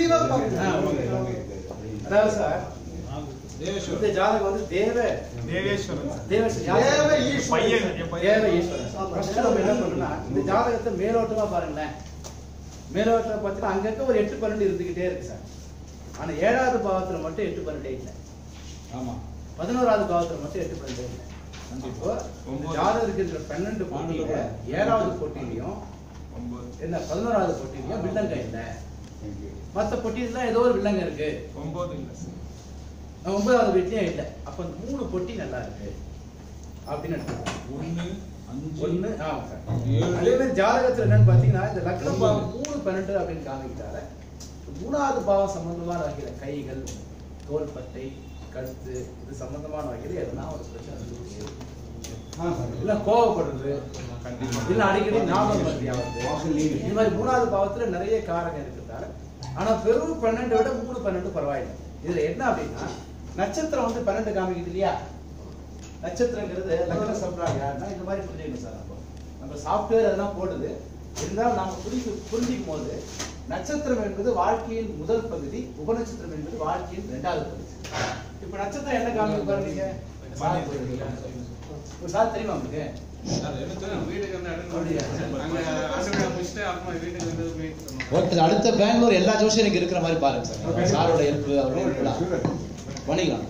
தெளிவா பாருங்க ஆ, ஓகே, ஓகே. அதாவது சார் இந்த ஜாதகம் வந்து தேவ தேவேஸ்வரன் தேவ தேவ ஈஸ்வரன். பையன் என் தேவ பையன் ஈஸ்வரன் ஃபர்ஸ்ட் நம்ம என்ன பண்ணணும்னா இந்த ஜாதகத்தை மேலோட்டமா பாருங்களேன் மேலோட்டமா பார்த்தீங்கன்னா அங்கங்க ஒரு எட்டு பன்னெண்டு இருந்துகிட்டே இருக்கு சார் ஆனா ஏழாவது பாவத்துல மட்டும் எட்டு பன்னெண்டே இல்லை ஆமா பதினோராவது பாவத்துல மட்டும் எட்டு பன்னெண்டே இல்லை இப்போ இந்த ஜாதகத்துக்கு இருக்கிற பன்னெண்டு போட்டியில ஏழாவது போட்டியிலையும் ஒன்பது என்ன பதினோராவது போட்டியிலையும் வில்லங்க இல்லை மற்ற பொட்டியில ஏதோ ஒரு வில்லங்க இருக்கு ஒன்பது இல்ல சார் ஒன்பதாவது வீட்லயும் இல்லை அப்ப இந்த மூணு பொட்டி நல்லா இருக்கு அப்படின்னு எடுத்துக்கலாம் ஒண்ணு அஞ்சு ஒண்ணு ஆமா சார் ஏழு. அதே மாதிரி ஜாதகத்துல என்னன்னு பாத்தீங்கன்னா இந்த லக்னம் பாவம் மூணு பன்னெண்டு அப்படின்னு காமிக்கிறாரு மூணாவது பாவம் சம்பந்தமான வகையில கைகள் தோள்பட்டை கழுத்து இது சம்பந்தமான வகையில எதனா ஒரு பிரச்சனை இருக்கு. இல்ல கோவப்படுறது கண்டிப்பா இல்ல அடிக்கடி ஞாபகம் மறதி ஆகுது இந்த மாதிரி மூணாவது பாவத்துல நிறைய காரகம் இருக்கிறதால ஆனா வெறும் பன்னெண்டை விட மூணு பன்னெண்டு பரவாயில்லை இதுல என்ன அப்படின்னா நட்சத்திரம் வந்து பன்னெண்டு காமிக்குது இல்லையா நட்சத்திரங்கிறது லக்ன சம்பிரதாயம் யாருன்னா இந்த மாதிரி புரிஞ்சுக்கணும் சார் நம்ம நம்ம சாஃப்ட்வேர் அதெல்லாம் போடுது இருந்தாலும் நாம புரிஞ்சு புரிஞ்சிக்கும் போது நட்சத்திரம் என்பது வாழ்க்கையின் முதல் பகுதி உபநட்சத்திரம் என்பது வாழ்க்கையின் இரண்டாவது பகுதி இப்ப நட்சத்திரம் என்ன காமிக்கு பாருங்க நீங்க சார் போடுறீங்களா? இப்ப சார் தெரியுமா உங்களுக்கு வீட்டுக்கு வந்து அப்படியா? அங்க ஆசிரியர் முடிச்சுட்டு அப்புறமா வீட்டுக்கு வந்து மீட் பண்ணுவோம் ஓகே அடுத்த பெங்களூர் எல்லா ஜோசியருக்கு இருக்கிற மாதிரி பாருங்க சார் சாரோட ஹெல்ப் அவரோட ஹெல்ப்லாம் பண்ணிக்கலாம்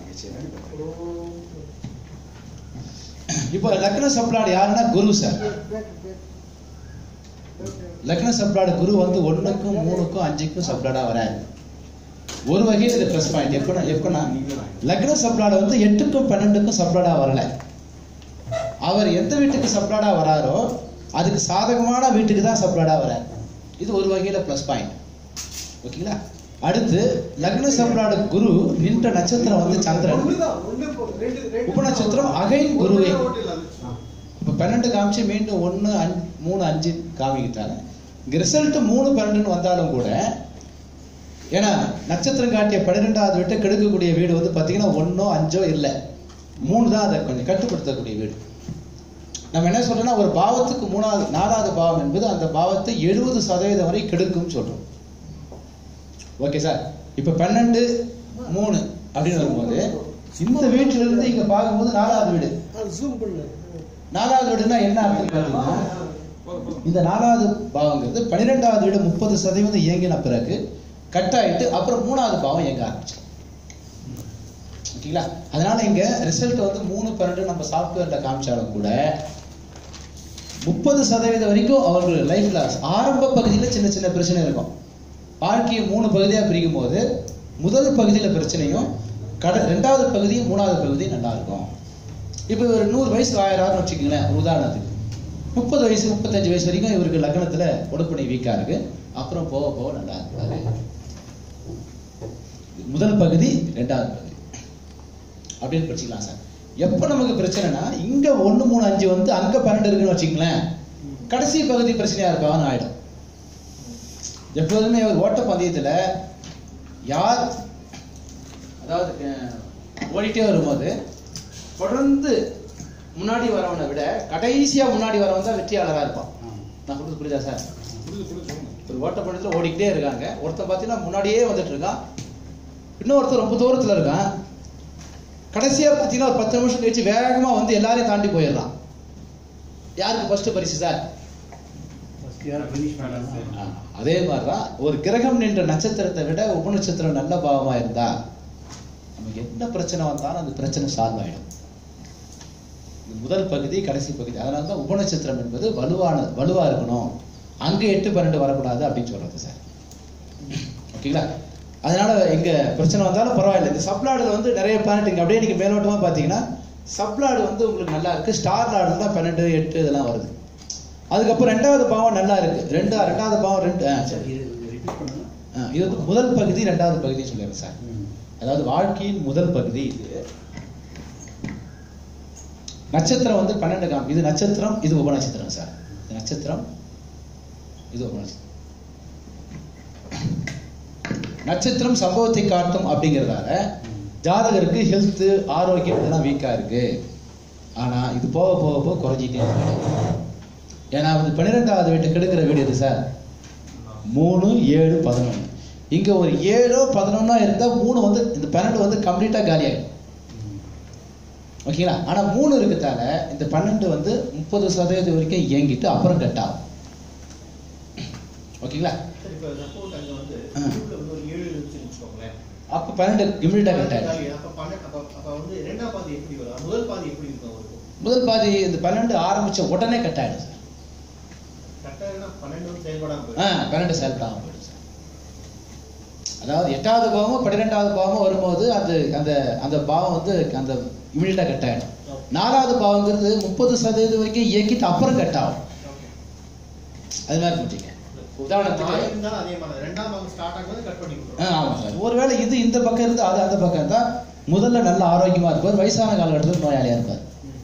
இப்போ லக்ன சப்ளாடு யாருன்னா குரு சார் லக்ன சப்ளாடு குரு வந்து ஒண்ணுக்கும் மூணுக்கும் அஞ்சுக்கும் சப்ளாடா வராது ஒரு வகையில் இது ப்ளஸ் பாயிண்ட் எப்படின்னா எப்படின்னா லக்ன சப்ளாடு வந்து எட்டுக்கும் பன்னெண்டுக்கும் சப்ளாடா வரல அவர் எந்த வீட்டுக்கு சப்ளாடா வராரோ அதுக்கு சாதகமான வீட்டுக்கு தான் சப்ளாடா வரார் இது ஒரு வகையில ப்ளஸ் பாயிண்ட் ஓகேங்களா அடுத்து லக்ன சப்ளாடு குரு நின்ற நட்சத்திரம் வந்து சந்திரன் ஒண்ணுதான், ஒண்ணு போ- ரெண்டு- ரெண்டு உபநட்சத்திரம் அகைன் குருவே ஓட்டிடலாம். இப்போ பன்னெண்டு காமிச்சு மீண்டும் ஒன்று அஞ்சு மூணு அஞ்சு காமிக்கிட்டாங்க இங்கே ரிசல்ட் மூணு பன்னெண்டுன்னு வந்தாலும் கூட ஏன்னா நட்சத்திரம் காட்டிய பன்னிரெண்டாவது வீட்டை கெடுக்கக்கூடிய வீடு வந்து பார்த்தீங்கன்னா ஒன்றோ அஞ்சோ இல்லை மூணு தான் அதை கொஞ்சம் கட்டுப்படுத்தக்கூடிய வீடு நம்ம என்ன சொல்றோம்னா ஒரு பாவத்துக்கு மூணாவது நாலாவது பாவம் என்பது அந்த பாவத்தை எழுபது சதவீதம் வரை கெடுக்கும்னு சொல்றோம் ஓகே சார் இப்போ பன்னெண்டு மூணு அப்படின்னு வரும்போது இந்த வீட்டில இருந்து இங்க பார்க்கும்போது நாலாவது வீடு அது zoom பண்ணு. நாலாவது வீடுனா என்ன அர்த்தம் பார்த்தீங்கன்னா போதும் போதும் இந்த நாலாவது பாவங்கிறது பன்னிரெண்டாவது வீடு முப்பது சதவீதம் இயங்கின பிறகு கட் ஆயிட்டு அப்புறம் மூணாவது பாவம் இயங்க ஆரம்பிச்சிடும் ஓகேங்களா அதனால இங்க ரிசல்ட் வந்து மூணு பன்னெண்டு நம்ம சாஃப்ட்வேர்ல காமிச்சாலும் கூட முப்பது சதவீதம் வரைக்கும் அவர்கள் லைஃப்ல ஆரம்ப பகுதியில் சின்ன சின்ன பிரச்சனை இருக்கும் வாழ்க்கையை மூணு பகுதியா பிரிக்கும் போது முதல் பகுதியில பிரச்சனையும் கட ரெண்டாவது பகுதியும் மூணாவது பகுதியும் நல்லா இருக்கும் இப்போ ஒரு நூறு வயசு ஆயிரம்னு வச்சுக்கோங்களேன் ஒரு உதாரணத்துக்கு முப்பது வயசு முப்பத்தஞ்சு வயசு வரைக்கும் இவருக்கு லக்னத்துல உடற்பணி வீக்கா இருக்கு அப்புறம் போக போக நல்லா இருக்காரு முதல் பகுதி ரெண்டாவது பகுதி அப்படின்னு படிச்சுக்கலாம் சார் எப்போ நமக்கு பிரச்சனைனா இங்க ஒண்ணு மூணு அஞ்சு வந்து அங்க பன்னெண்டு இருக்குன்னு வச்சுங்களேன் கடைசி பகுதி பிரச்சனையா இருக்கான்னு ஆயிடும் எப்போதுமே ஒரு ஓட்டப்பந்தயத்துல யார் அதாவது அஹ், ஓடிட்டே வரும்போது தொடர்ந்து முன்னாடி வரவனை விட கடைசியா முன்னாடி வரவன் தான் வெற்றியாளரா இருப்பான் நான் சொல்றது புரியுதா சார் ஒரு ஓட்டப்பந்தயத்துல ஓடிக்கிட்டே இருக்காங்க ஒருத்தன் பார்த்தீங்கன்னா முன்னாடியே வந்துட்டு இருக்கான் இன்னொருத்தர் ரொம்ப தூரத்துல இருக்கான் கடைசியா பார்த்தீங்கன்னா ஒரு பத்து நிமிஷம் கழிச்சு வேகமா வந்து எல்லாரையும் தாண்டி போயிடலாம் யாருக்கு ஃபர்ஸ்ட் பரிசு சார் ஆ, அதே மாதிரிதான் ஒரு கிரகம் நின்ற நட்சத்திரத்தை விட உபநட்சத்திரம் நல்ல பாவமா இருந்தா நமக்கு என்ன பிரச்சனை வந்தாலும் அந்த பிரச்சனை சால்வ் ஆயிடும் இது முதல் பகுதி கடைசி பகுதி அதனால தான் உபநட்சத்திரம் என்பது வலுவான வலுவா இருக்கணும் அங்க எட்டு பன்னெண்டு வரக்கூடாது அப்படின்னு சொல்றது சார் ஓகேங்களா அதனால எங்க பிரச்சனை வந்தாலும் பரவாயில்லை இந்த சப்ளாடுல வந்து நிறைய பிளானட் இங்க அப்படியே நீங்க மேலோட்டமா பாத்தீங்கன்னா சப்ளாடு வந்து உங்களுக்கு நல்லா இருக்கு ஸ்டார் லாடு தான் பன்னெண்டு எட்டு இதெல்லாம் வருது அதுக்கப்புறம் ரெண்டாவது பாவம் நல்லா இருக்கு ரெண்டு ரெண்டாவது பாவம் ரெண்டு ஆ, சரி ஆ, இது வந்து முதல் பகுதி ரெண்டாவது பகுதி சொல்லிடுறேன் சார் அதாவது வாழ்க்கையின் முதல் பகுதி இது நட்சத்திரம் வந்து பன்னெண்டு காம் இது நட்சத்திரம் இது உபநட்சத்திரம் சார் இது நட்சத்திரம் இது உபநட்சத்திரம் நட்சத்திரம் சம்பவத்தை காட்டும் அப்படிங்கிறதால ஜாதகருக்கு ஹெல்த் ஆரோக்கியம் இதெல்லாம் வீக்கா இருக்கு ஆனா இது போக போக போக குறைஞ்சிட்டே இருக்கு ஏன்னா வந்து பன்னிரெண்டாவது வீட்டு கெடுக்கிற வீடு எது சார் மூணு ஏழு பதினொன்று இங்க ஒரு ஏழோ பதினொன்னோ இருந்தா மூணு வந்து இந்த பன்னெண்டு வந்து கம்ப்ளீட்டா காலியாயிடும் ஓகேங்களா ஆனா மூணு இருக்கிறதால இந்த பன்னெண்டு வந்து முப்பது சதவீதம் வரைக்கும் இயங்கிட்டு அப்புறம் கட் ஆகும் ஓகேங்களா சரி, இப்ப suppose அங்க வந்து ஆ. உள்ள வந்து ஒரு ஏழு இருந்துச்சுன்னு வச்சுக்கோங்களேன். அப்ப பன்னெண்டு இம்மிடியா கட் ஆயிடும் காலி, அப்ப பன்னெண்டு- அப்ப- அப்ப வந்து ரெண்டாம் பாதி எப்படி வரும்? முதல் பாதி எப்படி இருக்கும் அவருக்கு? முதல் பாதி இந்த பன்னெண்டு ஆரம்பிச்ச உடனே கட் ஆயிடும் சார் கரெக்டா பன்னெண்டு வந்து செயல்படாம ஆ போயிடும். பன்னெண்டு செயல்படாம போயிடும் சார் அதாவது எட்டாவது பாவமும் பன்னிரெண்டாவது பாவமும் வரும்போது அது அந்த அந்த பாவம் வந்து அந்த இமிடியட்டா கட் ஆயிடும் நாலாவது பாவங்கிறது முப்பது சதவீதம் வரைக்கும் இயக்கிட்டு அப்புறம் கட் ஆகும் அது மாதிரி புரிஞ்சுங்க உதாரணத்துக்கு மாயம் இருந்தாலும் அதே மாதிரி தான். ரெண்டாம் பாகம் start ஆகும்போது cut பண்ணி ஆ, விட்டுரும். ஆமா சார் ஒருவேளை இது இந்த பக்கம் இருந்து அது அந்த பக்கம் இருந்தா முதல்ல நல்ல ஆரோக்கியமா இருப்பார் வயசான காலகட்டத்தில் நோயாளியா இருப்பார்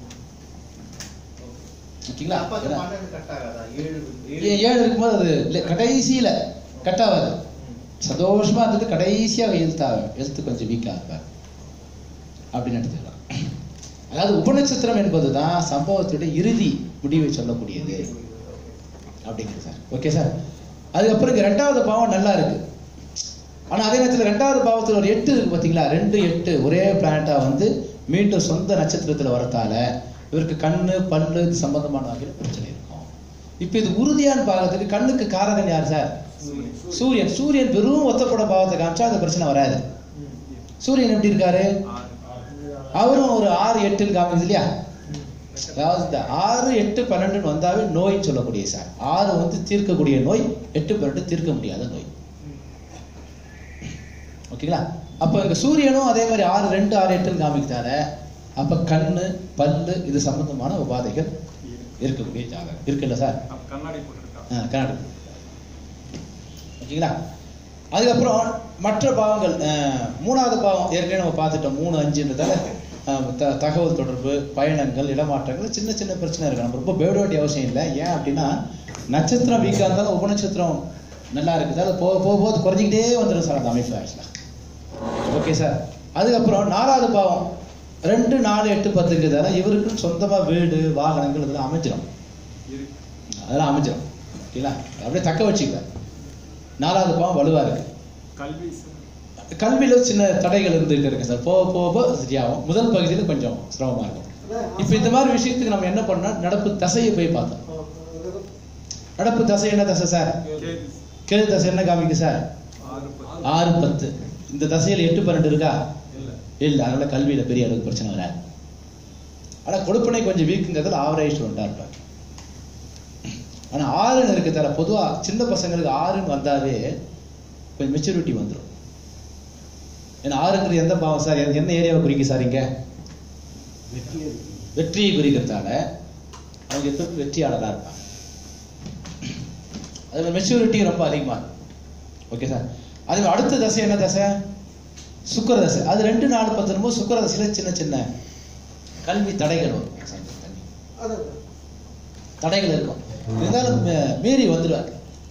ஓகேங்களா அப்ப அந்த ஏன்னா, பன்னெண்டு cut ஆகாதா? ஏழு ஏ- ஏழு இருக்கும்போது அது இல்ல, கடைசியில கட் ஆகாது ம். சந்தோஷமா இருந்துட்டு கடைசியா எழுத்தா எழுத்து கொஞ்சம் வீக்கா இருப்பார் அப்படின்னு எடுத்துக்கலாம் அதாவது உபநட்சத்திரம் என்பதுதான் சம்பவத்துடைய இறுதி முடிவை சொல்லக்கூடியது அப்படிங்கிறது சார் ஓகே சார் அதுக்கப்புறம் இங்க ரெண்டாவது பாவம் நல்லா இருக்கு ஆனா அதே நேரத்துல ரெண்டாவது பாவத்துல ஒரு எட்டு இருக்கு பாத்தீங்களா ரெண்டு எட்டு ஒரே பிளானட்டா வந்து மீண்டும் சொந்த நட்சத்திரத்துல வரத்தால இவருக்கு கண்ணு பல்லு இது சம்பந்தமான வகையில் பிரச்சனை இருக்கும் இப்ப இது உறுதியான பாகத்துக்கு கண்ணுக்கு காரகன் யார் சார் சூரியன் சூரியன் வெறும் ஒத்தப்பட பாவத்தை காமிச்சா அந்த பிரச்சனை வராது சூரியன் எப்படி இருக்காரு அவரும் ஒரு ஆறு எட்டுன்னு காமிக்குது இல்லையா அதாவது இந்த ஆறு எட்டு பன்னெண்டுன்னு வந்தாவே நோய்ன்னு சொல்லக்கூடிய சார் ஆறு வந்து தீர்க்கக்கூடிய நோய் எட்டு பன்னெண்டு தீர்க்க முடியாத நோய் ஓகேங்களா அப்போ இங்க சூரியனும் அதே மாதிரி ஆறு ரெண்டு ஆறு எட்டுன்னு காமிக்கிறார அப்ப கண்ணு பல்லு இது சம்பந்தமான உபாதைகள் இருக்கக்கூடிய ஜாதகம் இருக்குல்ல சார் அப்ப கண்ணாடி போட்டிருக்கா ஆ, கர்நாடகா ஓகேங்களா அதுக்கப்புறம் மற்ற பாவங்கள் அஹ், மூணாவது பாவம் ஏற்கனவே நம்ம பார்த்துட்டோம் மூணு அஞ்சுன்றதால அஹ், த- தகவல் தொடர்பு பயணங்கள் இடமாற்றங்கள் சின்ன சின்ன பிரச்சனை இருக்கு நம்ம ரொம்ப பயப்பட வேண்டிய அவசியம் இல்லை ஏன் அப்படின்னா நட்சத்திரம் வீக்காக இருந்தாலும் உபநட்சத்திரம் நல்லா இருக்குது அது போக போக போக குறைஞ்சிக்கிட்டே வந்துடும் சார் அந்த அமைப்பு ஆக்சுவலாக ஓகே சார் அதுக்கப்புறம் நாலாவது பாவம் ரெண்டு நாலு எட்டு பத்துங்கிறதால இவருக்குன்னு சொந்தமா வீடு வாகனங்கள் இதெல்லாம் அமைஞ்சிடும் இருக்கு அதெல்லாம் அமைஞ்சிடும் ஓகேங்களா அப்படியே தக்க வச்சுக்கலாம் நாலாவது பாவம் வலுவா இருக்கு கல்வி சார் கல்வியில சின்ன தடைகள் இருந்துகிட்டு இருக்கு சார் போக போக போக சரியாகும் முதல் பகுதியில கொஞ்சம் சிரமமா இருக்கும் இப்போ இந்த மாதிரி விஷயத்துக்கு நம்ம என்ன பண்ணோம் நடப்பு தசையை போய் பார்த்தோம் நடப்பு தசை என்ன தசை சார் கேது கேது தசை என்ன காமிக்குது சார் ஆறு பத்து ஆறு பத்து இந்த தசையில எட்டு பன்னெண்டு இருக்கா இல்ல இல்ல அதனால கல்வியில பெரிய அளவுக்கு பிரச்சனை வராது ஆனா கொடுப்பனை கொஞ்சம் வீக்குங்கிறதுல ஆவரேஜ் ஸ்டூடெண்டா இருப்பார் ஆனா ஆறுன்னு இருக்கிறதால பொதுவா சின்ன பசங்களுக்கு ஆறுன்னு வந்தாவே கொஞ்சம் மெச்சூரிட்டி வந்துடும் ஏன்னா ஆறுங்கிறது எந்த பாவம் சார் எந்த- எந்த ஏரியாவை குறிக்கும் சார் இங்க வெற்றியை குறிக்கிறதால அவங்க எப்பவுமே வெற்றியாளராக இருப்பாங்க அது மெச்சூரிட்டி ரொம்ப அதிகமா இருக்கும் ஓகே சார் அது அடுத்த தசை என்ன தசை சுக்கர தசை அது ரெண்டு நாலு பத்து போது சுக்கர தசையில சின்ன சின்ன கல்வி தடைகள் வரும் சார், தண்ணி. அது தடைகள் இருக்கும் இருந்தாலும் மீ- மீறி வந்துடுவார்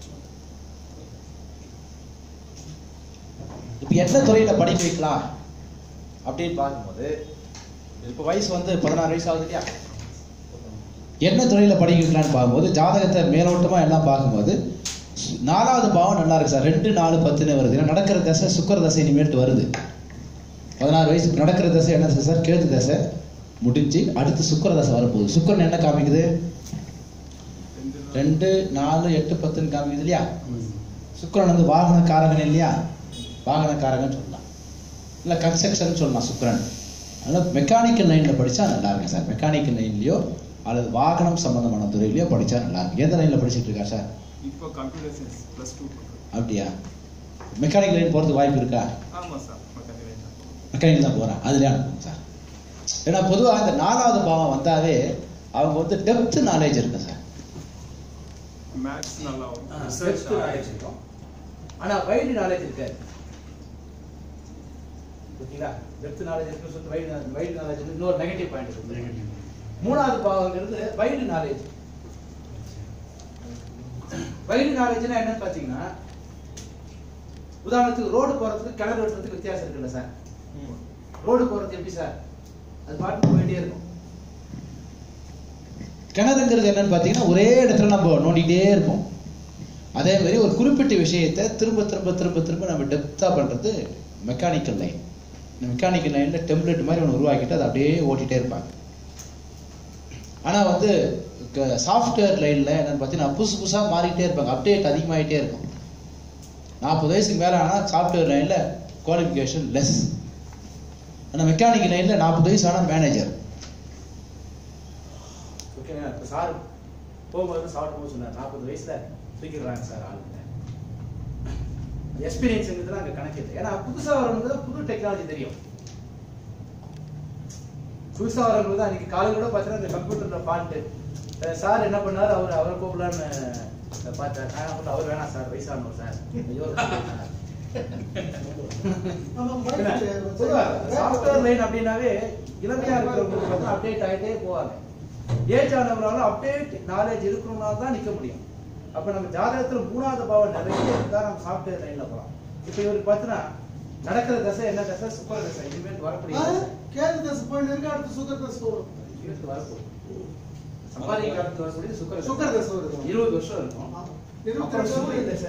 இப்ப என்ன துறையில படிக்க வைக்கலாம் அப்படின்னு பார்க்கும்போது இப்ப வயசு வந்து பதினாறு வயசு ஆகுது இல்லையா என்ன துறையில படிக்க வைக்கலாம்னு பார்க்கும்போது ஜாதகத்தை மேலோட்டமா எல்லாம் பார்க்கும்போது சு- நாலாவது பாவம் நல்லா இருக்கு சார் ரெண்டு நாலு பத்துன்னு வருது ஏன்னா நடக்கிற தசை சுக்கர தசை இனிமேட்டு வருது பதினாறு வயசுக்கு நடக்கிற தசை என்ன தசை சார் கேது தசை முடிஞ்சு அடுத்து சுக்கர தசை வரப்போகுது சுக்கரன் என்ன காமிக்குது ரெண்டு நாள் ரெண்டு நாலு எட்டு பத்துன்னு காமிக்குது இல்லையா சுக்கிரன் வந்து வாகன காரகன் இல்லையா வாகன காரகன் சொல்லலாம் இல்லை கன்ஸ்ட்ரக்ஷன் சொல்லலாம் சுக்கிரன் அதனால் மெக்கானிக்கல் லைனில் படிச்சா நல்லா இருக்கும் சார் மெக்கானிக்கல் லைன்லையோ அல்லது வாகனம் சம்பந்தமான துறையிலையோ படிச்சா நல்லா இருக்கும் எந்த லைனில் படிச்சிட்டு இருக்கா சார் இப்போ கம்ப்யூட்டர் சயின்ஸ் ப்ளஸ் டூ அப்படியா மெக்கானிக்கல் லைன் போகிறதுக்கு வாய்ப்பு இருக்கா ஆமா சார் மெக்கானிக்கல் மெக்கானிக்கல் தான் போகிறேன் அதுலேயே அனுப்புங்க சார் ஏன்னா பொதுவாக இந்த நாலாவது பாவம் வந்தாவே அவங்க வந்து டெப்த் நாலேஜ் இருக்கு சார் மேத்ஸ் நல்லா வரும் டெப்த் நாலேஜ் இருக்கும் ஆனா வைடு நாலேஜ் இருக்காது ஓகேங்களா டெப்த் நாலேஜ் இருக்கு சொல்லிட்டு வைடு வைடு நாலேஜ் இன்னொரு நெகட்டிவ் பாயிண்ட் இருக்கு மூணாவது பாவங்கிறது வைடு நாலேஜ் வைடு நாலேஜ்னா என்னன்னு பாத்தீங்கன்னா உதாரணத்துக்கு ரோடு போறதுக்கு கிணறு வெட்டுறதுக்கு வித்தியாசம் இருக்குல்ல சார் ரோடு போறது எப்படி சார் அது பாட்டு போயிட்டே இருக்கும் கிணறுங்கிறது என்னன்னு பார்த்தீங்கன்னா ஒரே இடத்துல நம்ம நோண்டிகிட்டே இருப்போம் அதே மாதிரி ஒரு குறிப்பிட்ட விஷயத்தை திரும்ப திரும்ப திரும்ப திரும்ப நம்ம டெப்த்தாக பண்ணுறது மெக்கானிக்கல் லைன் இந்த மெக்கானிக்கல் லைனில் டெம்ப்ளேட் மாதிரி ஒன்று உருவாக்கிட்டு அதை அப்படியே ஓட்டிகிட்டே இருப்பாங்க ஆனால் வந்து சாஃப்ட்வேர் லைனில் என்னென்னு பார்த்தீங்கன்னா புதுசு புதுசாக மாறிக்கிட்டே இருப்பாங்க அப்டேட் அதிகமாகிட்டே இருக்கும் நாற்பது வயசுக்கு மேலே ஆனால் சாஃப்ட்வேர் லைனில் குவாலிஃபிகேஷன் லெஸ் ஆனால் மெக்கானிக்கல் லைனில் நாற்பது வயசு ஆனால் மேனேஜர் ஓகேங்க இப்போ சார் போகும்போது சாப்பிட்டு போக சொன்னார் நாற்பது வயசுல தூக்கிடுறாங்க சார் ஆளுங்க எக்ஸ்பீரியன்ஸுங்கிறது அங்கே கணக்கு இல்லை ஏன்னா புதுசாக வரவங்க புது டெக்னாலஜி தெரியும் புதுசாக வரவங்க தான் அன்னைக்கு காலையில் கூட பார்த்தீங்கன்னா இந்த கம்ப்யூட்டரில் பாட்டு சார் என்ன பண்ணார் அவர் அவரை கூப்பிடலான்னு அஹ், பார்த்தேன் நான் என்ன பண்ணேன், அவர் வேணாம் சார் வயசானவர் சார் ஐயோ சாஃப்ட்வேர் லைன் அப்படின்னாவே இளமையா இருக்கிறவங்களுக்கு வந்து அப்டேட் ஆகிட்டே போவாங்க ஏஜ் ஆனவங்களால அப்டேட் நாலேஜ் இருக்கிறவங்களால தான் நிக்க முடியும் அப்ப நம்ம ஜாதகத்துல மூணாவது பாவம் நிறைய இருந்தா நம்ம சாஃப்ட்வேர் லைன்ல போலாம் இப்ப இவருக்கு பார்த்தீங்கன்னா நடக்கிற தசை என்ன தசை சுப்பர தசை இனிமேல் வரக்கூடிய தசை கேது தசை போயிட்டு இருக்கு அடுத்து சுகர் தசை வரும் இனிமேல் வரக்கூடிய சம்பாதிக்க காலத்துல வரக்கூடிய சுக்கர தசை. சுக்கர தசை வருது. இருபது வருஷம் இருக்கும் இருபத்தி அப்புறம் ரெண்டு சூரிய வருஷம் தசை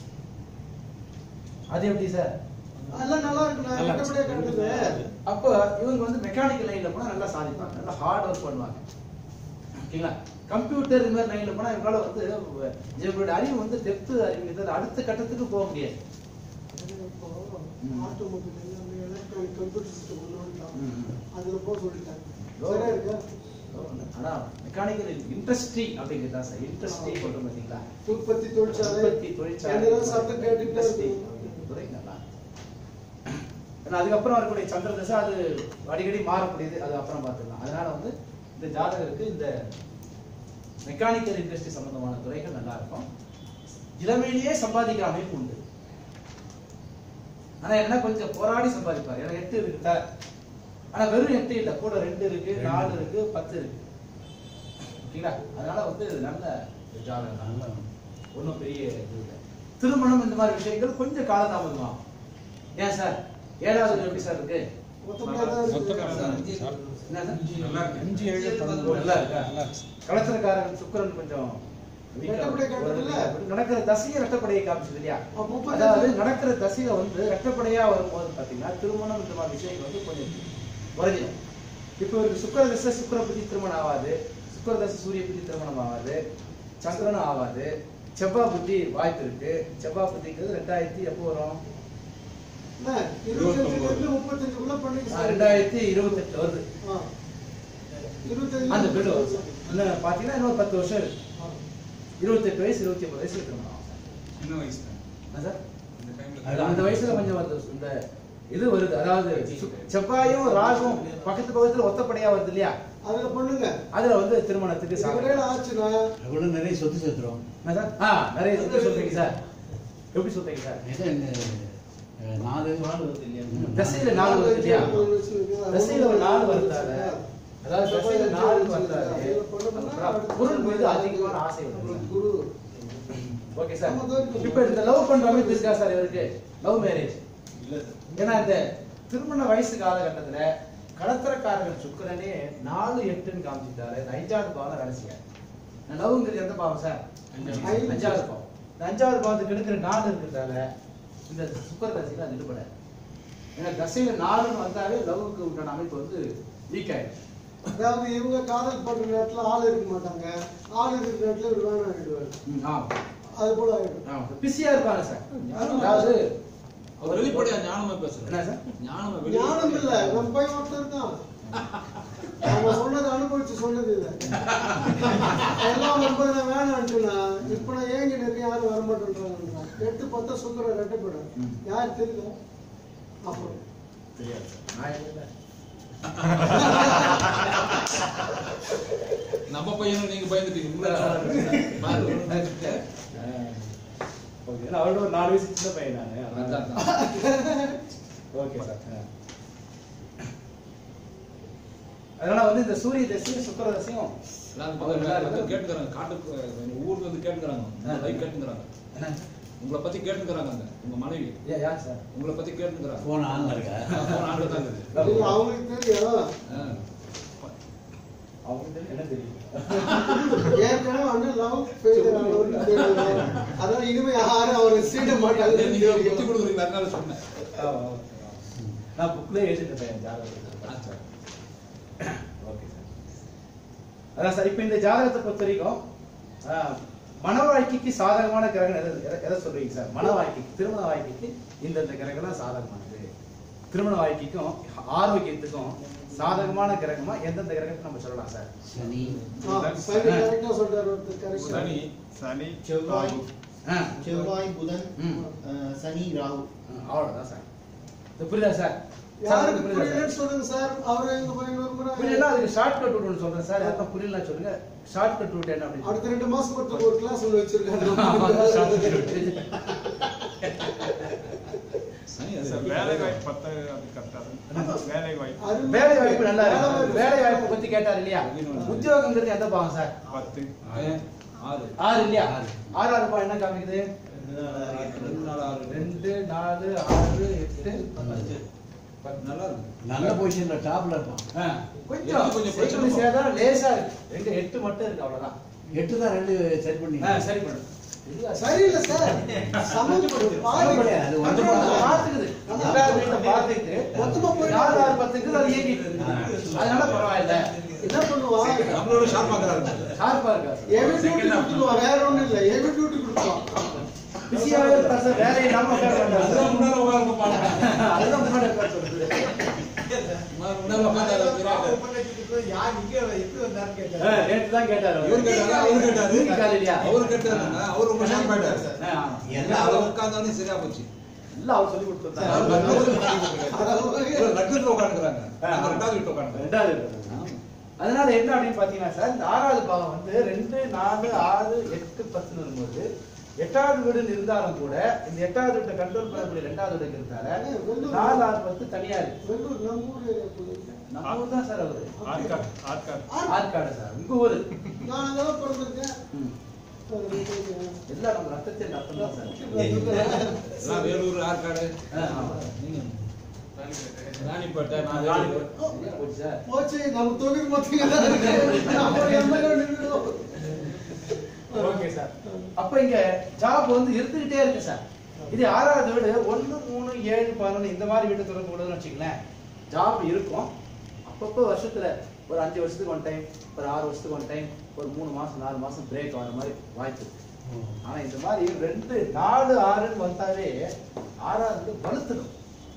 அது எப்படி சார் அதெல்லாம் நல்லா இருக்கு நான் கட்டப்படியா கட்டுது அப்போ இவங்க வந்து மெக்கானிக்கல் லைன்ல போனா நல்லா சாதிப்பாங்க நல்லா ஹார்ட் ஒர்க் பண்ணுவாங்க ஓகேங்களா கம்ப்யூட்டர் இந்த மாதிரி லைன்ல போனா இவங்களால வந்து இவங்களுடைய அறிவு வந்து டெப்த் அறிவு அடுத்த கட்டத்துக்கு போக முடியாது ஆட்டோமொபைல் எல்லாமே எலக்ட்ரானிக் கம்ப்யூட்டர் சிஸ்டம் கொண்டு வந்துட்டான் ம். அதுல போக சொல்லிட்டாங்க ஓ. சரியா இருக்கா ஆனா மெக்கானிக்கல் இண்டஸ்ட்ரி அப்படிங்கிறது தான் சார் இண்டஸ்ட்ரி சொல்றோம் பாத்தீங்களா உற்பத்தி தொழிற்சாலை உற்பத்தி தொழிற்சாலை எந்திரம் சத்தம் கேட்டுக்கிட்டே industry. இருக்கும் துறை நல்லா ஏன்னா அதுக்கப்புறம் வரக்கூடிய சந்திர தசை அது அடிக்கடி மாறக்கூடியது அது அப்புறம் பார்த்துக்கலாம் அதனால வந்து இந்த ஜாதகருக்கு இந்த மெக்கானிக்கல் இண்டஸ்ட்ரி சம்பந்தமான துறைகள் நல்லா இருக்கும் இளமையிலேயே சம்பாதிக்கிற அமைப்பு உண்டு ஆனா என்ன கொஞ்சம் போராடி சம்பாதிப்பார் ஏன்னா எட்டு இருக்கு தர ஆனா வெறும் எட்டு இல்ல கூட ரெண்டு இருக்கு நாலு இருக்கு பத்து இருக்கு ஓகேங்களா அதனால வந்து இது நல்ல ஒரு ஜாதகம் தான் ஒன்றும் பெரிய இது இல்லை திருமணம் இந்த மாதிரி விஷயங்கள் கொஞ்சம் காலதாமதமாகும் ஏன் சார் ஏழாவது எப்படி சார் இருக்கு மொத்தமா தான் இருக்கு. என்ன சார்? நல்லா இருக்கு. அஞ்சு ஏழு பதினொன்று நல்லா இருக்கா நல்லா இருக்கு. கலத்திரக்காரன் சுக்கிரன் கொஞ்சம் weak ஆ ரெட்டப்படை இருக்கு. காட்டுதுல்ல? நடக்கிற தசையை ரெட்டப்படையை காமிச்சது இல்லையா அப்ப முப்பத்தி அதாவது அஞ்சு. நடக்கிற தசையில வந்து ரெட்டப்படையா வரும்போது பாத்தீங்கன்னா திருமணம் இந்த மாதிரி விஷயங்கள் வந்து கொஞ்சம் குறைஞ்சிடும் இப்போ ஒரு சுக்கர தசை சுக்கர புத்தி திருமணம் ஆகாது சுக்கர தசை சூரிய புத்தி திருமணம் ஆகாது சந்திரனும் ஆகாது செவ்வாய் புத்தி வாய்ப்பு இருக்கு செவ்வாய் புத்திங்கிறது ரெண்டாயிரத்தி எப்போ வரும் என்ன, இருபத்தஞ்சுல இருந்து முப்பத்தஞ்சுக்குள்ள பண்ணிக்க ஆ, சொல்லுங்க. ரெண்டாயிரத்தி இருபத்தெட்டு வருது ஆ. இருபத்தஞ்சு அந்த பில்லு வரும் இன்னும் பாத்தீங்கன்னா இன்னொரு பத்து வருஷம் இருக்கு ஆ. இருபத்தெட்டு வயசு இருபத்தி ஒன்பது வயசுல திருமணம் ஆகும் சார். சின்ன வயசு தான் என்ன சார் இந்த டைம்ல அது அந்த வயசுல கொஞ்சம் வந்து இந்த இது வருது அதாவது சு- செவ்வாயும் ராகும் பக்கத்து பக்கத்துல ஒத்தப்படையா வருது இல்லையா அதுல பண்ணுங்க அதுல வந்து திருமணத்துக்கு இதுக்கிடையில சாதகம். ஆச்சுன்னா அவ்வளவு நிறைய சொத்து சேர்த்துரும் என்ன சார் ஆ நிறைய எப்படி சொல்றீங்க சார் எப்படி சொல்றீங்க சார் இது இந்த, அஹ், நாலு நாள் வருது இல்லையா தசையில நாலு வருது இல்லையா தசையில ஒரு நாலு வருதால அதாவது தசையில நாலு வந்தாலே பொருள் மீது அதிகமான ஆசை வருது குரு ஓகே சார் இப்ப இந்த லவ் பண்ற அமைப்பு இருக்கா சார் இவருக்கு லவ் மேரேஜ் ஏன்னா இந்த திருமண வயசு காலகட்டத்துல கடத்திரக்காரர்கள் சுக்கிரனே நாலு எட்டுன்னு காமிச்சிட்டாரு இந்த அஞ்சாவது பாவம் வேலை செய்ய லவ்ங்கிறது எந்த பாவம் சார் ஐந்து. அஞ்சாவது பாவம் இந்த அஞ்சாவது பாவத்துக்கு எடுக்கிற நாலு இருக்கிறதால இந்த சுக்கர தசையில அது ஈடுபடாது ஏன்னா தசையில நாலுன்னு வந்தாலே லவ்வுக்கு உண்டான அமைப்பு வந்து வீக் ஆயிடும் அதாவது இவங்க காதல் பண்ற நேரத்துல ஆள் இருக்க மாட்டாங்க ஆள் இருக்கிற நேரத்துல இவர் வேணாம் ஆயிடுவாரு ம், ஆமா அது போல ஆயிடும் ஆமா பிஸியா இருப்பாங்க சார் அதாவது அவர் வெளிப்படையா ஞானமா பேசுறாரு என்ன சார் ஞானமா ஞானம் இல்ல வெளிப்படையா நம்ம பையன் ஒருத்தர் இருக்கான் அவங்க சொன்னது அனுபவிச்சு சொன்னது இல்ல எல்லாம் ஒன்பது நான் வேணான்ட்டுனா இப்ப நான் ஏங்கி நிறைய யாரும் வரமாட்டேன்றாங்க எட்டு பத்தா சுக்கர ரெட்டப்படும் ம். யார் தெரியுதா அப்புறம் தெரியாது சார் நான் இல்லை நம்ம பையனும் நீங்க பயந்துட்டீங்க முன்னாடி பாரு. ஓகே நான் அவரோட ஒரு நாலு வயசு சின்ன பையன் நானு அதான், அதனால- அதான். ஓகே சார் ஆ. அதனால வந்து இந்த சூரிய தசையும் சுக்கர தசையும் எல்லாரும் பக்கத்துல வந்து கேட்டுக்கிறாங்க காட்டுக்கு எங்க ஊருக்கு வந்து கேட்டுக்கிறாங்க லைவ் கேட்டுக்கிறாங்க என்ன உங்களை பத்தி கேட்டுக்கிறாங்க அங்க உங்க மனைவி ஏ யார் சார் உங்களை பத்தி கேட்டுக்கிறாங்க போன ஆள் இருக்கா போன ஆண்டு தான் இருக்குது இல்ல, அவங்களுக்கு தெரியும் ஆ. அவங்களுக்கு என்ன தெரியும் ஏற்கனவே வந்து லவ் ஃபெயிலியர் ஆனவருக்கு தெரியும் அதனால இனிமே யாரும் அவரை சீட நீங்க புத்தி மாட்டாங்க கொடுக்குறீங்க அதனால சொன்னேன் ஆமா, ஆமா. நான் புக்ல எழுதிட்டேன் என் ஜாதகத்தை ஆ, சரி. ஓகே சார் அதான் சார் இப்போ இந்த ஜாதகத்தை பொறுத்த வரைக்கும் ஆ, மன வாழ்க்கைக்கு சாதகமான கிரகம் எதை எதை- எதை சொல்றீங்க சார் மன வாழ்க்கைக்கு திருமண வாழ்க்கைக்கு இந்தந்த கிரகம்லாம் சாதகமானது திருமண வாழ்க்கைக்கும் ஆரோக்கியத்துக்கும் சாதகமான கிரகமா எந்தெந்த கிரகத்தை நம்ம சொல்லலாம் சார் சனி சரி கரெக்டா சொல்றாரு ஒருத்தர் கரெக்டா சனி சனி செவ்வாய் ஆ, செவ்வாய் புதன் ம், அஹ், சனி ராகு ஆ, அவ்வளவுதான் சார் இது புரியுதா சார் சார் யாருக்கு இது புரியுதா சார் புரியலன்னு சொல்லுங்க சார் அவரை எங்க போய் இன்னொரு முறை புரியல அதுக்கு ஷார்ட் கட் ரூட் ஒன்று சொல்றேன் சார் எதாவது புரியல சொல்லுங்க ஷார்ட் கட் ரூட் என்ன அப்படின்னு அடுத்த ரெண்டு மாசம் மட்டும் ஒரு கிளாஸ் ஒன்று ஆமா, short cut வச்சிருக்காரு route. சனி அது சார் வேலை வாய்ப்பு பத்து அது கரெக்டாக வேலை வாய்ப்பு அருமை. வேலை வாய்ப்பு நல்லா வேலை இருக்கு வாய்ப்பு வேலை வாய்ப்பு பத்தி கேட்டார் இல்லையா உத்தியோகங்கிறது எந்த பாவம் சார் பத்து ஆறு ஆறு ஆறு இல்லையா ஆறாவது பாவம் என்ன காமிக்குது ரெண்டு நாலு ஆறு ரெண்டு நாலு ஆறு எட்டு பத்து. நல்லா இருக்கு நல்ல பொசிஷன்ல டாப்ல இருப்பான் ஆ, கொஞ்சம் எட்டு கொஞ்சம் பிரச்சனை கொஞ்சம் சேதம் லேசா இருக்கு ரெண்டு எட்டு மட்டும் இருக்கு அவ்வளவுதான் எட்டு தான் ரெண்டு சரி பண்ணி ஆ, சரி பண்ணு இல்ல, சரியில்லை சார் சம்மந்தப்படும் பாருங்க அது அது ஒன்று மட்டும் பார்த்துக்குது. ரெண்டாவது வீட்டை பார்த்துக்கிட்டு, மொத்தமா போயிட்டு நாலு ஆறு பத்துக்கு அது இயங்கிட்டு இருக்கு. அதனால பரவாயில்ல என்ன பண்ணுவா நம்மளோட ஷார்ப் ஆக்குறாரு ஷார்ப்பா இருக்கா எவி டியூட்டி கொடுத்துருவா வேற ஒண்ணும் இல்ல எவி டியூட்டி கொடுத்துருவான் பிஸியாவே இருக்கா சார் வேலை இல்லாம உட்கார வேண்டாம் அதுதான் முன்னால உட்கார்ந்து பாருங்க அதுதான் முன்னாடி உட்கார சொல்றது முன்னால உட்கார்ந்து யார் இங்க எப்படி வந்தாரு கேட்டாரு ஆ, நேத்து தான் கேட்டாரு அவரு. இவரு கேட்டாரா அவரு கேட்டாரு இன்னைக்கு காலையிலயா? அவரு கேட்டாருங்க அவரு ரொம்ப ஷார்ப் ஆயிட்டாரு ஆ, ஆமா. எல்லாம் அவர் உட்கார்ந்தாலும் சரியா போச்சு இல்ல அவர் சொல்லி கொடுத்தாரு நட்சத்திரம் உட்காந்துக்கிறாங்க ரெண்டாவது வீட்டு உட்காந்து ரெண்டாவது இருக்கு. அதனால என்ன அப்படின்னு பாத்தீங்கன்னா சார் இந்த ஆறாவது பாவம் வந்து ரெண்டு நாலு ஆறு எட்டு பத்துன்னு வரும்போது எட்டாவது வீடு இருந்தாலும் கூட இந்த எட்டாவது வீட்டை கண்ட்ரோல் பண்ணக்கூடிய ரெண்டாவது வீடு இருந்தால நாலு ஆறு பத்து தனியா இருக்கு வெள்ளூர் நம்ம ஊர் ஏரியா போயிருக்கேன் நம்ம ஊர் தான் சார் அவரு ஆட்கார் ஆட்கார் ஆற்காடு சார் உங்க ஊரு நான் அங்கதான் பிறந்திருக்கேன் ம். எல்லாம் நம்ம ரத்தத்தில் ரத்தம் தான் சார் எல்லாம் வேலூர் ஆற்காடு ஆ, ஆமா. நீங்க ராணிப்பேட்டை நான் ராணிப்பேட்டை. வேலூர். சரியா போச்சு சார் போச்சு நம்ம தொகுதி மொத்தம் தான் இருக்கு நம்ம எம்எல்ஏ நின்றுடும் ஓகே சார் அப்ப இங்க ஜாப் வந்து இருந்துகிட்டே இருக்கு சார் இது ஆறாவது வீடு ஒண்ணு மூணு ஏழு பதினொன்று இந்த மாதிரி வீடு தொடர்பு கூடன்னு வச்சுங்களேன் ஜாப் இருக்கும் அப்பப்போ வருஷத்துல ஒரு அஞ்சு வருஷத்துக்கு ஒன் டைம் ஒரு ஆறு வருஷத்துக்கு ஒன் டைம் ஒரு மூணு மாசம் நாலு மாசம் பிரேக் ஆகிற மாதிரி வாய்ப்பு இருக்கு ஆனா இந்த மாதிரி ரெண்டு நாலு ஆறுன்னு வந்தாவே ஆறாவது வந்து வலுத்துடும்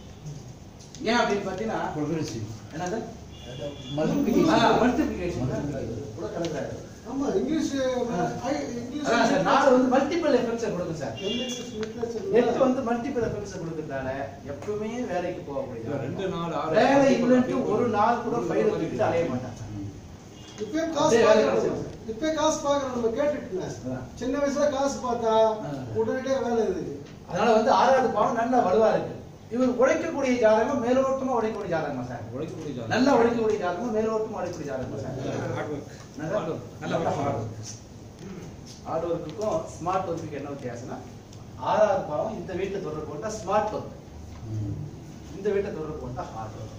ஏன் அப்படின்னு பாத்தீங்கன்னா ப்ரொக்ரெசிவ் என்ன சார் மல்டிபிளிகேஷன் மல்டிபிளிகேஷன் கூட கலக்குறாரு ஆமா இங்கிலீஷ் ஐ- இங்கிலீஷ் அதான் சார் நாலு வந்து மல்டிபிள் எஃபெக்ட்ஸை கொடுக்கும் சார் இங்கிலீஷ் லிட்ரேச்சர் நெட் வந்து மல்டிபிள் எஃபெக்ட்ஸ் கொடுக்கறதால எப்பவுமே வேலைக்கு போக இது முடியாது ரெண்டு நாள் ஆறு வேலை இல்லைன்ட்டு ஒரு நாள் கூட ஃபைல் வச்சுக்கிட்டு அலைய மாட்டாங்க இப்பயே காசு அப்படியே வேலை பார்க்கறோம் கிடைச்சிடும். இப்பயே காசு பார்க்கறோம் நம்ம கேட்டுட்டுல அதான். சின்ன வயசுல காசு பார்த்தா ஆ. உடனடியே வேலை இருக்கு அதனால வந்து ஆறாவது பாவம் நல்ல வலுவா இருக்கு இவர் உழைக்கக்கூடிய ஜாதகம் மேலோட்டமா உழைக்கக்கூடிய ஜாதகமா சார் உழைக்கக்கூடிய ஜாதகம். நல்லா உழைக்கக்கூடிய ஜாதகம் மேலோட்டமா உழைக்கக்கூடிய ஜாதகமா சார் Hard work. நல்லா Hard work. நல்லா work. ஹார்ட் ஹார்ட் ஒர்க்குக்கும் ஸ்மார்ட் ஒர்க்குக்கு என்ன வித்தியாசம்னா ஆறாவது பாவம் இந்த வீட்டை தொடர்பு கொண்டா ஸ்மார்ட் ஒர்க் இந்த வீட்டை தொடர்பு கொண்டா hard work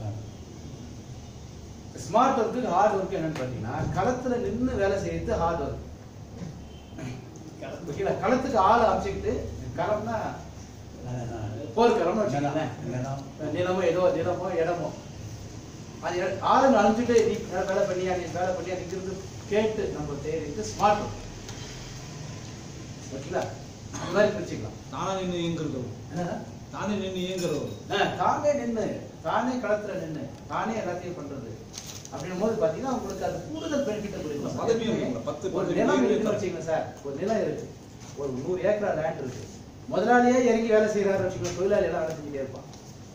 smart work hard work என்னன்னு பாத்தீங்கன்னா களத்துல நின்னு வேலை செய்யறது ஹார்ட் ஒர்க் ஓகேங்களா களத்துக்கு ஆள் அமைச்சுக்கிட்டு களம்னா போர்க்களம்னு வச்சுக்கோங்களேன் நிலமோ ஏதோ நிலமோ இடமோ அது எட- ஆளுங்க அனுப்பிச்சுட்டு நீ வே- வேலை பண்ணியா நீ வேலை பண்ணியா நிக்கிறது கேட்டு நம்ம தேடிட்டு ஸ்மார்ட் ஒர்க் ஓகேங்களா அந்த மாதிரி பிரிச்சுக்கலாம் தானா நின்று இயங்குறது என்னன்னா தானே நின்று இயங்குறது ஆ, தானே நின்னு தானே களத்துல நின்னு தானே எல்லாத்தையும் பண்றது அப்படின்னும் போது பாத்தீங்கன்னா உங்களுக்கு அது கூடுதல் பெனிஃபிட் கொடுக்கும் பதவியும் இருக்குல்ல, பத்து ஒரு பதவி நிலம் இருக்கு. இருக்குன்னு வச்சுக்கோங்க சார் ஒரு நிலம் இருக்கு ஒரு நூறு ஏக்கரா லேண்ட் இருக்கு முதலாளியே இறங்கி வேலை செய்யறாரு வச்சுக்கோங்க தொழிலாளி எல்லாம் வேலை செஞ்சுட்டே இருப்பான்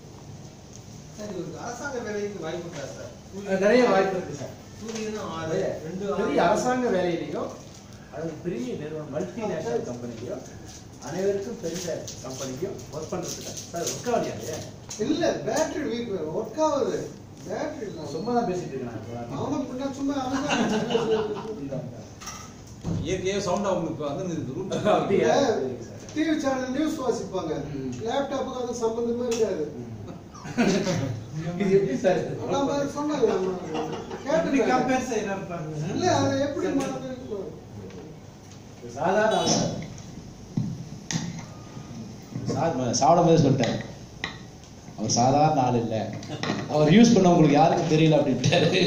சார் இவருக்கு அரசாங்க வேலைக்கு வாய்ப்பு இருக்கா சார் அஹ் நிறைய வாய்ப்பு இருக்கு சார் சூரியனும் ஆறு நிறைய. ரெண்டு பெரிய ஆறு. அரசாங்க வேலையிலையோ அது பெரிய நிறுவனம் மல்டிநேஷனல் கம்பெனிலையோ அனைவருக்கும் பெரிய கம்பெனிக்கும் ஒர்க் பண்றதுக்கு சார் ஒர்க் ஆகலையா இல்ல பேட்டரி வீக் ஒர்க் ஆகுது பேட்டரி சும்மா தான் பேசிட்டு இருக்கேன் நான் இப்ப. ஆமா பின்ன சும்மா அவன் இயற்கையே சவுண்டா உங்களுக்கு வந்து ரூம் அப்படியா டிவி சேனல் நியூஸ் வாசிப்பாங்க ம். லேப்டாப்புக்கு அது சம்பந்தமே இருக்காது இது எப்படி சார் நம்ம சொன்னாங்க நம்ம எப்படி கேட்டு கம்பேர் செய்யறாரு பாருங்க இல்ல அதை எப்படி மாத்துறது? சாதாரண ஆள் சார். சார் சாப்பிடும் போதே சொல்லிட்டாரு அவர் சாதாரண ஆள் இல்ல அவர் யூஸ் பண்ண உங்களுக்கு யாருக்கும் தெரியல அப்படின்ட்டாரு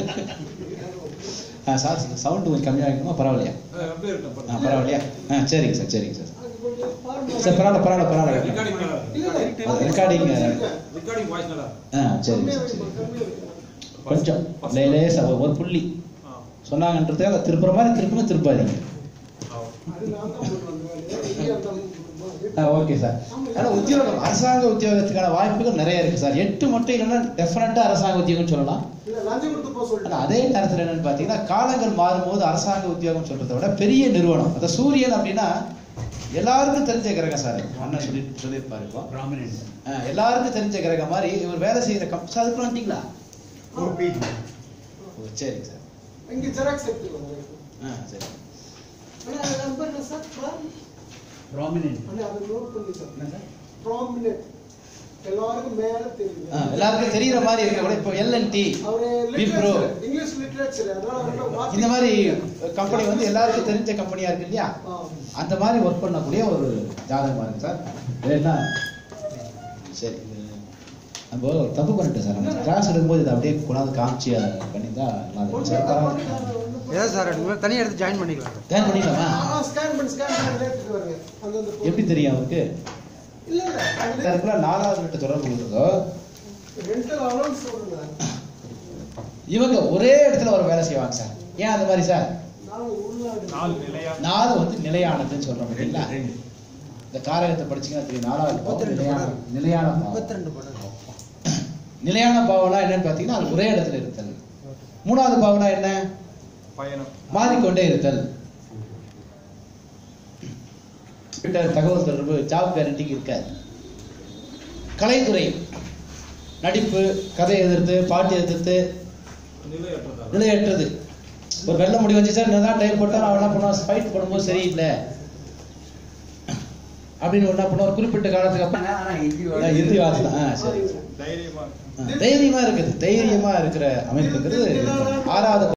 ஆ சார் சவுண்ட் கொஞ்சம் கம்மியாக இருக்குமா பரவாயில்லையா அஹ் அப்படியே இருக்கட்டும், ஆ பாருங்க. பரவாயில்லையா ஆ சரிங்க சார் சரிங்க சார் அது கொஞ்சம் formula- சார் பரவாயில்ல பரவாயில்ல பரவாயில்ல Recording நல்லா இல்ல, இருக்கு. இல்ல, அது Recording, வச்சிருக்கேன். Recording voice நல்லா இருக்கு. ஆ சரிங்க கம்மியா சார் வைப்பா, சரி கம்மியா வைப்பா. கொஞ்சம் லே- லேசா ஒரு- ஒரு புள்ளி ஆ. சொன்னாங்கன்றதே அதை திருப்புற மாதிரி திருப்பமா திருப்பாதீங்க ஆ. அது நான் தான் போட்டு வந்தேன். வெளியே வந்தாலும் ஆ ஓகே சார் ஆனால் உத்தியோகம் அரசாங்க உத்தியோகத்துக்கான வாய்ப்புகள் நிறைய இருக்கு சார் எட்டு மட்டும் இல்லைன்னா டெஃபினட்டா அரசாங்க உத்தியோகம் சொல்லலாம் இல்ல, லஞ்சம் கொடுத்து போக ஆனா சொல்லிட்டேன். அதே நேரத்தில் என்னன்னு பார்த்தீங்கன்னா காலங்கள் மாறும்போது அரசாங்க உத்தியோகம் சொல்றதை விட பெரிய நிறுவனம் அந்த சூரியன் அப்படின்னா எல்லாருக்கும் தெரிஞ்ச கிரகம் சார் அது. அண்ணன் சொல்லி சொல்லியிருப்பாரு இப்போ ப்ராமினன்ட் ஆ, எல்லாருக்கும் தெரிஞ்ச கிரகம் மாதிரி இவர் வேலை செய்யற கம் சார் அதுக்குள்ள வந்துட்டீங்களா ஒரு பேஜ் ஓ சரிங்க சார் இங்க xerox எடுத்துக்கோங்க. ஆ சரி அண்ணா, அது number என்ன சார்? Prom- ப்ராமினன்ட் அண்ணா, அதை note பண்ணிக்கோங்க. என்ன சார் Prominent. எல்லாருக்கும் மேல தெரியுது. ஆ, எல்லாருக்கும் தெரியுற மாதிரி இருக்க கூட இப்போ எல்என்டி அவரு விப்ரோ literature, இங்கிலீஷ் literature, அதனால அவர்கிட்ட வார்த்தை- இந்த மாதிரி கம்பெனி வந்து எல்லாருக்கும் தெரிஞ்ச கம்பெனியா இருக்கு இல்லையா ஆ. அந்த மாதிரி ஒர்க் பண்ணக்கூடிய ஒரு ஜாதகமா இருக்கு சார் வேணா சரி இது நம்ம தப்பு பண்ணிட்டோம் சார் நம்ம கிளாஸ் எடுக்கும்போது இதை அப்படியே கொண்டாந்து காமிச்சு அதை பண்ணியிருந்தா நல்லா இருக்கும் ஒண்ணும் சார் தப்பு பரவாயில்ல. பண்ணிட்டாங்க, ஒண்ணும் தப்பு ஏன் சார் ரெண்டு பேரும் தனியாக எடுத்து ஜாயின் பண்ணிக்கலாம் Scan பண்ணிக்கலாமா ஆ, scan பண்ணி, scan பண்ணி எடுத்துட்டு வருங்க. அந்தந்த பொருள். எப்படி தெரியும் அவருக்கு இல்ல, இல்ல, அது அதுக்குள்ள நாலாவது கிட்ட தொடர்பு கொள்றதோ rental allowance சொல்லுங்க. இவங்க ஒரே இடத்துல ஒரு வேலை செய்வாங்க சார் ஏன் அந்த மாதிரி சார் நாங்க உள்நாடு. நாலு நிலையா நாலு வந்து நிலையானதுன்னு சொல்றோம் இல்லைங்களா இந்த காரகத்தை படிச்சீங்கன்னா தெரியும் நாலாவது பாவம் நிலையான நிலையான பாவம் முப்பத்தி ரெண்டு படம் நிலையான பாவம்னா என்னன்னு பார்த்தீங்கன்னா அது ஒரே இடத்துல இருத்தல் மூணாவது பாவம்னா என்ன பயணம் மாறிக்கொண்டே இருத்தல் கிட்ட தகவல் தொடர்பு ஜாப் கேரண்டிங் இருக்காது கலைத்துறை நடிப்பு கதை எதிர்த்து பாட்டு எதிர்த்து நிலையற்றதா? நிலையற்றது ஒரு வெள்ள முடி வச்சு சார் என்னதான் டைம் போட்டா அவன் என்ன பண்ணுவான் ஃபைட் பண்ணும்போது சரியில்லை அப்படின்னு என்ன பண்ணுவான் ஒரு குறிப்பிட்ட காலத்துக்கு அப்புறம் ஆனால் இந்தி ஆ, இறுதி வாசம் ஆ சரி தைரியமா ஆ, தைரியமா இருக்குது தைரியமா இருக்கிற அமைப்புங்கிறது ஆறாவது